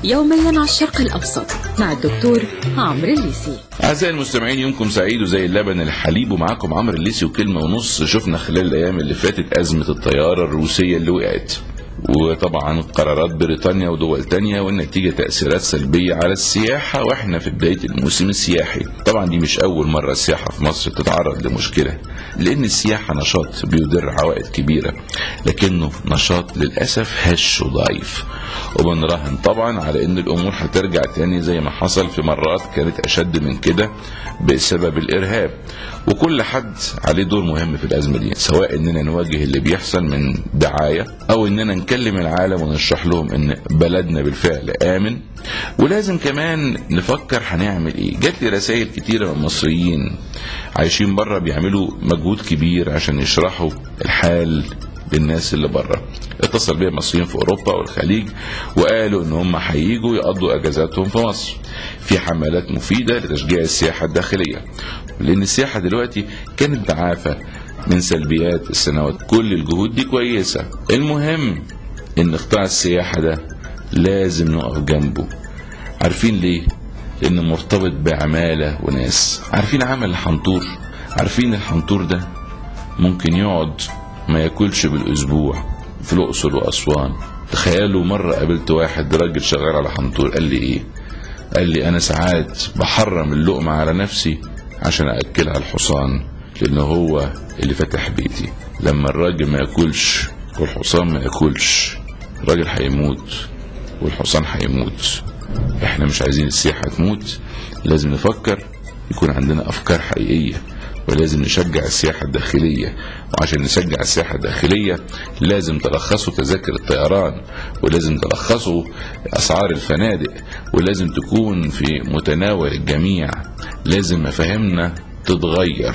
يوميا على الشرق الأوسط مع الدكتور عمرو الليسي أعزائي المستمعين يومكم سعيد وزي اللبن الحليب ومعاكم عمرو الليسي وكلمة ونص شفنا خلال الأيام اللي فاتت أزمة الطيارة الروسية اللي وقعت وطبعا قرارات بريطانيا ودول تانية والنتيجة تأثيرات سلبية على السياحة واحنا في بداية الموسم السياحي طبعا دي مش أول مرة السياحة في مصر تتعرض لمشكلة لأن السياحة نشاط بيدر عوائد كبيرة لكنه نشاط للأسف هش وضعيف وبنراهن طبعا على ان الامور هترجع تاني زي ما حصل في مرات كانت اشد من كده بسبب الارهاب وكل حد عليه دور مهم في الازمه دي سواء اننا نواجه اللي بيحصل من دعايه او اننا نكلم العالم ونشرح لهم ان بلدنا بالفعل امن ولازم كمان نفكر هنعمل ايه جات لي رسائل كتيره من مصريين عايشين بره بيعملوا مجهود كبير عشان يشرحوا الحال للناس اللي بره اتصل بيا مصريين في اوروبا والخليج وقالوا ان هم هيجوا يقضوا اجازاتهم في مصر في حملات مفيده لتشجيع السياحه الداخليه لان السياحه دلوقتي كانت تعافى من سلبيات السنوات كل الجهود دي كويسه المهم ان قطاع السياحه ده لازم نقف جنبه عارفين ليه لانه مرتبط بعماله وناس عارفين عمل الحنطور عارفين الحنطور ده ممكن يقعد ما ياكلش بالاسبوع في الاقصر واسوان تخيلوا مره قابلت واحد راجل شغال على حنطور قال لي ايه قال لي انا ساعات بحرم اللقمه على نفسي عشان اكلها الحصان لان هو اللي فتح بيتي لما الراجل ما ياكلش والحصان ما ياكلش الراجل هيموت والحصان هيموت احنا مش عايزين السياحه تموت لازم نفكر يكون عندنا افكار حقيقيه ولازم نشجع السياحة الداخلية وعشان نشجع السياحة الداخلية لازم تلخصوا تذاكر الطيران ولازم تلخصوا أسعار الفنادق ولازم تكون في متناول الجميع لازم مفاهيمنا تتغير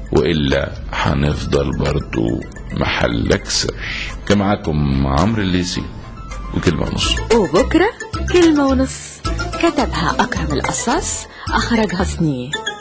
وإلا هنفضل برضو محل أكسر كان معاكم عمرو الليسي وكلمة ونص وبكرة كلمة ونص كتبها أكرم القصاص أخرجها سنيه